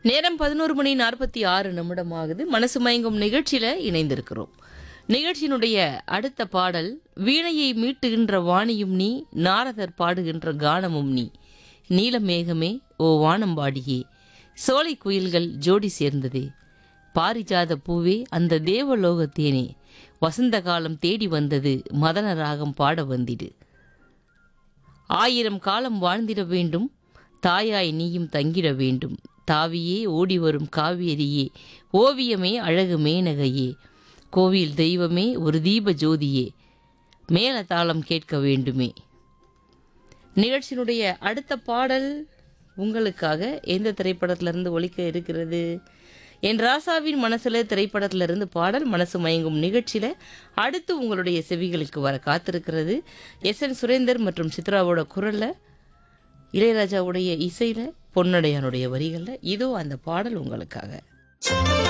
நேரம் பதினோரு மணி நாற்பத்தி ஆறு நிமிடம் ஆகுது மனசு மயங்கும் நிகழ்ச்சியில இணைந்திருக்கிறோம் நிகழ்ச்சியினுடைய அடுத்த பாடல் வீணையை மீட்டுகின்ற வாணியும் நீ நாரதர் பாடுகின்ற கானமும் நீ நீலமேகமே ஓ வானம்பாடியே சோலை குயில்கள் ஜோடி சேர்ந்ததே பாரிஜாத பூவே அந்த தேவலோகத்தேனே வசந்த காலம் தேடி வந்தது மதன ராகம் பாட வந்திடு ஆயிரம் காலம் வாழ்ந்திட வேண்டும் தாயாய் நீயும் தங்கிட வேண்டும் தாவியே ஓடி வரும் காவேரியே ஓவியமே அழகு மேனகையே கோவில் தெய்வமே ஒரு தீப ஜோதியே மேல தாளம் கேட்க வேண்டுமே நிகழ்ச்சியினுடைய அடுத்த பாடல் உங்களுக்காக எந்த திரைப்படத்திலிருந்து ஒலிக்க இருக்கிறது என் ராசாவின் மனசுல திரைப்படத்திலிருந்து பாடல் மனசு மயங்கும் நிகழ்ச்சியில அடுத்து உங்களுடைய செவிகளுக்கு வர காத்திருக்கிறது எஸ் என் சுரேந்தர் மற்றும் சித்ராவோட குரல்ல இளையராஜாவுடைய இசையில பொன்னடையானுடைய வரிகள்ல இதோ அந்த பாடல் உங்களுக்காக